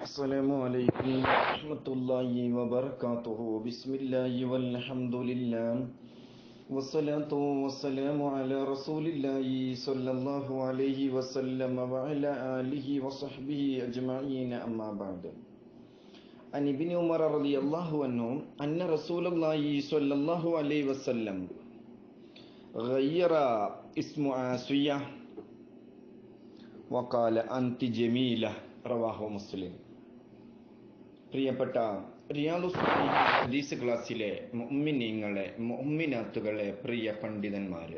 السلام عليكم ورحمة الله وبركاته بسم الله والحمد لله والصلاة والسلام على رسول الله صلى الله عليه وسلم وعلى آله وصحبه أجمعين أما بعد عن ابن عمر رضي الله عنه أن رسول الله صلى الله عليه وسلم غير اسم عاصية وقال أنت جميلة റവാഹു മുസ്ലിം പ്രിയപ്പെട്ട റിയാലു ഹദീസ് ക്ലാസ്സിലെ മുഅ്മിനീങ്ങളെ മുഅ്മിനാത്തുകളെ പ്രിയ പണ്ഡിതന്മാര്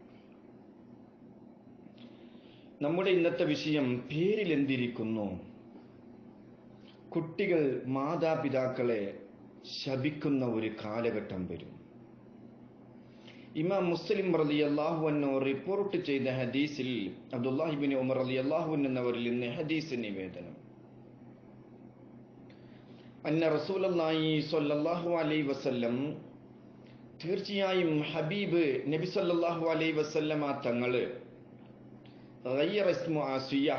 നമ്മുടെ ഇന്നത്തെ വിഷയം പേരിൽ എന്തിരിക്കുന്നു കുട്ടികൾ മാതാപിതാക്കളെ ശപിക്കുന്ന ഒരു കാലഘട്ടം വരും ഇമാം മുസ്ലിം റലി അള്ളാഹുവന്നോ റിപ്പോർട്ട് ചെയ്ത ഹദീസിൽ അബ്ദുല്ലാഹിബിൻ ഉമർ അലി അള്ളാഹുൻ എന്നവരിൽ നിന്ന് ഹദീസ് നിവേദനം അന്ന റസൂലി സൊല്ലാഹു അലൈ വസല്ലം തീർച്ചയായും ഹബീബ് നബി സല്ലാഹു അലൈ വസല്ലമ തങ്ങള് ആസിയ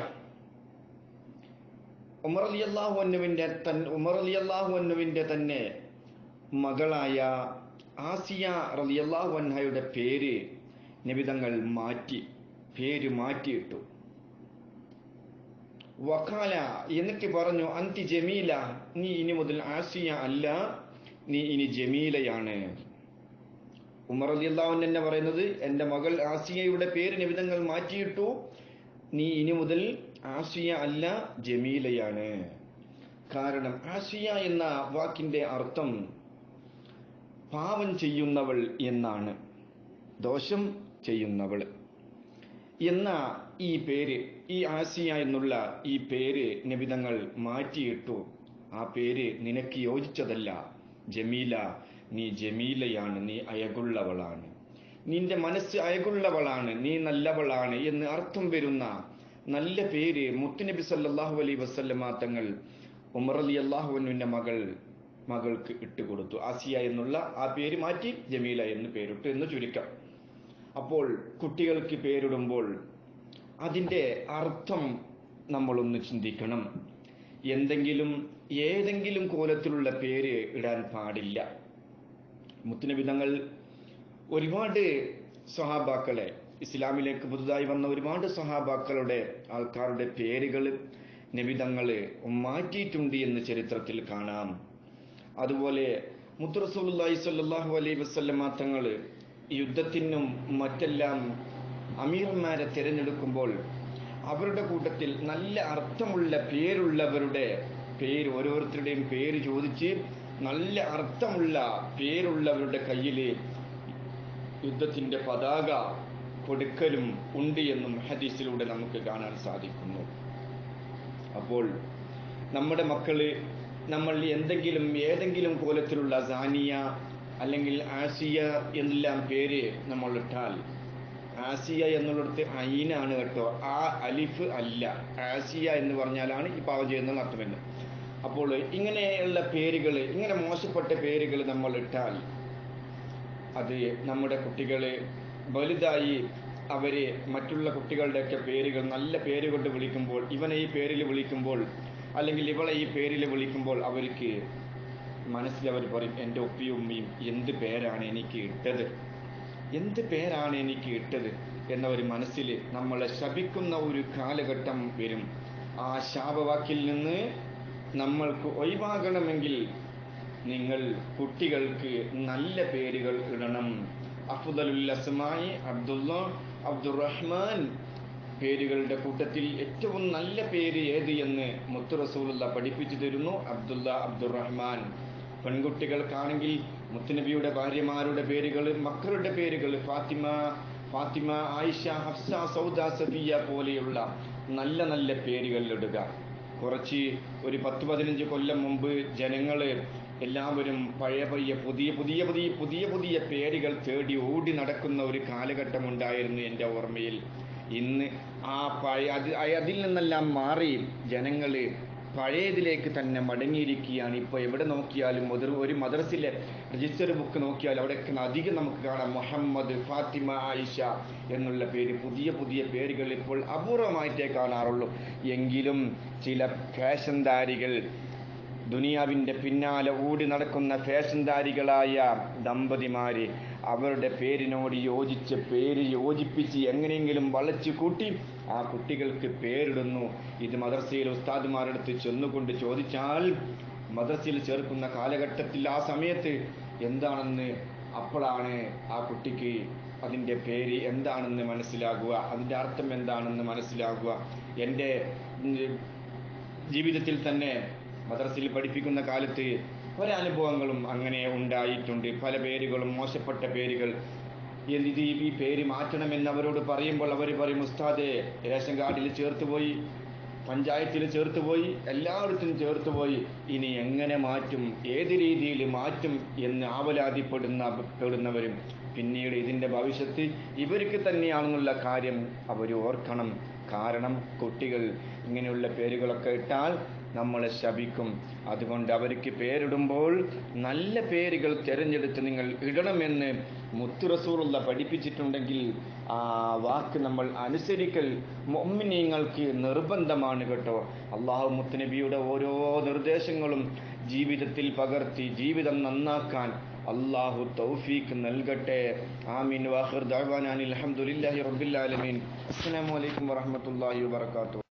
ഉമർ അലി അള്ളാഹു അന്നുവിന്റെ തൻ ഉമർ അലി അള്ളാഹു അന്നുവിന്റെ തന്നെ മകളായ ആസിയ റളിയല്ലാഹു അൻഹയുടെ പേര് നിബിതങ്ങൾ മാറ്റി പേര് മാറ്റിയിട്ടു വക്കാല എന്നിട്ട് പറഞ്ഞു അന്തി ജമീല നീ ഇനി മുതൽ ആസിയ അല്ല നീ ഇനി ജമീലയാണ് ഉമർ അലിയല്ലാഹു എന്നെ പറയുന്നത് എൻ്റെ മകൾ ആസിയയുടെ പേര് നിബിതങ്ങൾ മാറ്റിയിട്ടു നീ ഇനി മുതൽ ആസിയ അല്ല ജമീലയാണ് കാരണം ആസിയ എന്ന വാക്കിന്റെ അർത്ഥം പാവം ചെയ്യുന്നവൾ എന്നാണ് ദോഷം ചെയ്യുന്നവൾ എന്ന ഈ പേര് ഈ ആസിയ എന്നുള്ള ഈ പേര് നിബിതങ്ങൾ മാറ്റിയിട്ടു ആ പേര് നിനക്ക് യോജിച്ചതല്ല ജമീല നീ ജമീലയാണ് നീ അയകുള്ളവളാണ് നിന്റെ മനസ്സ് അയകുള്ളവളാണ് നീ നല്ലവളാണ് എന്ന് അർത്ഥം വരുന്ന നല്ല പേര് മുത്തുനബി സല്ലാഹു അലൈ വസല്ലമ തങ്ങൾ ഉമർ അലി അള്ളാഹുവിന്റെ മകൾ മകൾക്ക് ഇട്ടുകൊടുത്തു ആസിയ എന്നുള്ള ആ പേര് മാറ്റി ജമീല എന്ന് പേരിട്ടു എന്ന് ചുരുക്കം അപ്പോൾ കുട്ടികൾക്ക് പേരിടുമ്പോൾ അതിൻ്റെ അർത്ഥം നമ്മളൊന്ന് ചിന്തിക്കണം എന്തെങ്കിലും ഏതെങ്കിലും കോലത്തിലുള്ള പേര് ഇടാൻ പാടില്ല മുത്തുനബിതങ്ങൾ ഒരുപാട് സഹാബാക്കളെ ഇസ്ലാമിലേക്ക് പുതുതായി വന്ന ഒരുപാട് സഹാബാക്കളുടെ ആൾക്കാരുടെ പേരുകൾ നബിതങ്ങള് മാറ്റിയിട്ടുണ്ട് എന്ന് ചരിത്രത്തിൽ കാണാം അതുപോലെ മുത്തുറസൂലി സല്ലാഹു അലൈ വസ്ല്ലമ തങ്ങൾ യുദ്ധത്തിനും മറ്റെല്ലാം അമീർമാരെ തിരഞ്ഞെടുക്കുമ്പോൾ അവരുടെ കൂട്ടത്തിൽ നല്ല അർത്ഥമുള്ള പേരുള്ളവരുടെ പേര് ഓരോരുത്തരുടെയും പേര് ചോദിച്ച് നല്ല അർത്ഥമുള്ള പേരുള്ളവരുടെ കയ്യിൽ യുദ്ധത്തിന്റെ പതാക കൊടുക്കലും ഉണ്ട് എന്നും ഹദീസിലൂടെ നമുക്ക് കാണാൻ സാധിക്കുന്നു അപ്പോൾ നമ്മുടെ മക്കള് നമ്മൾ എന്തെങ്കിലും ഏതെങ്കിലും കോലത്തിലുള്ള സാനിയ അല്ലെങ്കിൽ ആസിയ എന്നെല്ലാം പേര് നമ്മൾ ഇട്ടാൽ ആസിയ എന്നുള്ളിടത്ത് അയിനാണ് കേട്ടോ ആ അലിഫ് അല്ല ആസിയ എന്ന് പറഞ്ഞാലാണ് ഈ പാവം ചെയ്യുന്ന അർത്ഥം വരുന്നത് അപ്പോൾ ഇങ്ങനെയുള്ള പേരുകൾ ഇങ്ങനെ മോശപ്പെട്ട പേരുകൾ നമ്മൾ ഇട്ടാൽ അത് നമ്മുടെ കുട്ടികളെ വലുതായി അവര് മറ്റുള്ള കുട്ടികളുടെയൊക്കെ പേരുകൾ നല്ല പേര് കൊണ്ട് വിളിക്കുമ്പോൾ ഇവനെ ഈ പേരിൽ വിളിക്കുമ്പോൾ അല്ലെങ്കിൽ ഇവളെ ഈ പേരിൽ വിളിക്കുമ്പോൾ അവർക്ക് മനസ്സിൽ അവർ പറയും എൻ്റെ ഒപ്പിയും ഉമ്മയും എന്ത് പേരാണ് എനിക്ക് ഇട്ടത് എന്ത് പേരാണ് എനിക്ക് ഇട്ടത് എന്നവർ മനസ്സിൽ നമ്മളെ ശപിക്കുന്ന ഒരു കാലഘട്ടം വരും ആ ശാപവാക്കിൽ നിന്ന് നമ്മൾക്ക് ഒഴിവാകണമെങ്കിൽ നിങ്ങൾ കുട്ടികൾക്ക് നല്ല പേരുകൾ ഇടണം അഫുദലുൽ അസ്മായി അബ്ദുള്ള അബ്ദുറഹ്മാൻ പേരുകളുടെ കൂട്ടത്തിൽ ഏറ്റവും നല്ല പേര് ഏത് എന്ന് മുത്തു റസൂലുള്ള പഠിപ്പിച്ചു തരുന്നു അബ്ദുള്ള അബ്ദുറഹ്മാൻ പെൺകുട്ടികൾക്കാണെങ്കിൽ മുത്തുനബിയുടെ ഭാര്യമാരുടെ പേരുകൾ മക്കളുടെ പേരുകൾ ഫാത്തിമ ഫാത്തിമ ആയിഷ ഹഫ്സ സൗദ സഫിയ പോലെയുള്ള നല്ല നല്ല പേരുകൾ ഇടുക കുറച്ച് ഒരു പത്ത് പതിനഞ്ച് കൊല്ലം മുമ്പ് ജനങ്ങള് എല്ലാവരും പഴയ പയ്യ പുതിയ പുതിയ പുതിയ പുതിയ പുതിയ പേരുകൾ തേടി ഓടി നടക്കുന്ന ഒരു കാലഘട്ടം ഉണ്ടായിരുന്നു എൻ്റെ ഓർമ്മയിൽ ഇന്ന് ആ പഴയ അത് അതിൽ നിന്നെല്ലാം മാറി ജനങ്ങള് പഴയതിലേക്ക് തന്നെ മടങ്ങിയിരിക്കുകയാണ് ഇപ്പോൾ എവിടെ നോക്കിയാലും ഒരു ഒരു മദ്രസിലെ രജിസ്റ്റർ ബുക്ക് നോക്കിയാൽ അവിടെയൊക്കെ അധികം നമുക്ക് കാണാം മുഹമ്മദ് ഫാത്തിമ ആയിഷ എന്നുള്ള പേര് പുതിയ പുതിയ പേരുകൾ ഇപ്പോൾ അപൂർവമായിട്ടേ കാണാറുള്ളൂ എങ്കിലും ചില ഫാഷൻധാരികൾ ദുനിയാവിൻ്റെ പിന്നാലെ ഓടി നടക്കുന്ന ഫാഷൻധാരികളായ ദമ്പതിമാര് അവരുടെ പേരിനോട് യോജിച്ച് പേര് യോജിപ്പിച്ച് എങ്ങനെയെങ്കിലും വളച്ചു കൂട്ടി ആ കുട്ടികൾക്ക് പേരിടുന്നു ഇത് മദർസയിൽ ഉസ്താദുമാരെടുത്ത് ചെന്നുകൊണ്ട് ചോദിച്ചാൽ മദർസയിൽ ചേർക്കുന്ന കാലഘട്ടത്തിൽ ആ സമയത്ത് എന്താണെന്ന് അപ്പോഴാണ് ആ കുട്ടിക്ക് അതിൻ്റെ പേര് എന്താണെന്ന് മനസ്സിലാകുക അതിൻ്റെ അർത്ഥം എന്താണെന്ന് മനസ്സിലാകുക എൻ്റെ ഉം, ജീവിതത്തിൽ തന്നെ മദ്രസയിൽ പഠിപ്പിക്കുന്ന കാലത്ത് പല അനുഭവങ്ങളും അങ്ങനെ ഉണ്ടായിട്ടുണ്ട് പല പേരുകളും മോശപ്പെട്ട പേരുകൾ ഇത് ഈ പേര് മാറ്റണമെന്ന് അവരോട് പറയുമ്പോൾ അവർ പറയും ഉസ്താദെ റേഷൻ കാർഡിൽ ചേർത്ത് പോയി പഞ്ചായത്തിൽ ചേർത്ത് പോയി എല്ലായിടത്തും ചേർത്ത് പോയി ഇനി എങ്ങനെ മാറ്റും ഏത് രീതിയിൽ മാറ്റും എന്ന് ആവലാതിപ്പെടുന്ന പെടുന്നവരും പിന്നീട് ഇതിൻ്റെ ഭവിഷ്യത്ത് ഇവർക്ക് തന്നെയാണെന്നുള്ള കാര്യം അവർ ഓർക്കണം കാരണം കുട്ടികൾ ഇങ്ങനെയുള്ള പേരുകളൊക്കെ ഇട്ടാൽ നമ്മളെ ശപിക്കും അതുകൊണ്ട് അവർക്ക് പേരിടുമ്പോൾ നല്ല പേരുകൾ തിരഞ്ഞെടുത്ത് നിങ്ങൾ ഇടണമെന്ന് മുത്തുറസൂറുള്ള പഠിപ്പിച്ചിട്ടുണ്ടെങ്കിൽ ആ വാക്ക് നമ്മൾ അനുസരിക്കൽ മൊമ്മിനീങ്ങൾക്ക് നിർബന്ധമാണ് കേട്ടോ അള്ളാഹു മുത്തുനബിയുടെ ഓരോ നിർദ്ദേശങ്ങളും ജീവിതത്തിൽ പകർത്തി ജീവിതം നന്നാക്കാൻ അള്ളാഹു തൗഫീഖ് നൽകട്ടെ ആമീൻ വാഹിർ ദഅവാനാനി അൽഹംദുലില്ലാഹി റബ്ബിൽ ആലമീൻ അസ്സലാമു അലൈക്കും വറഹ്മത്തുള്ളാഹി വബറകാതുഹു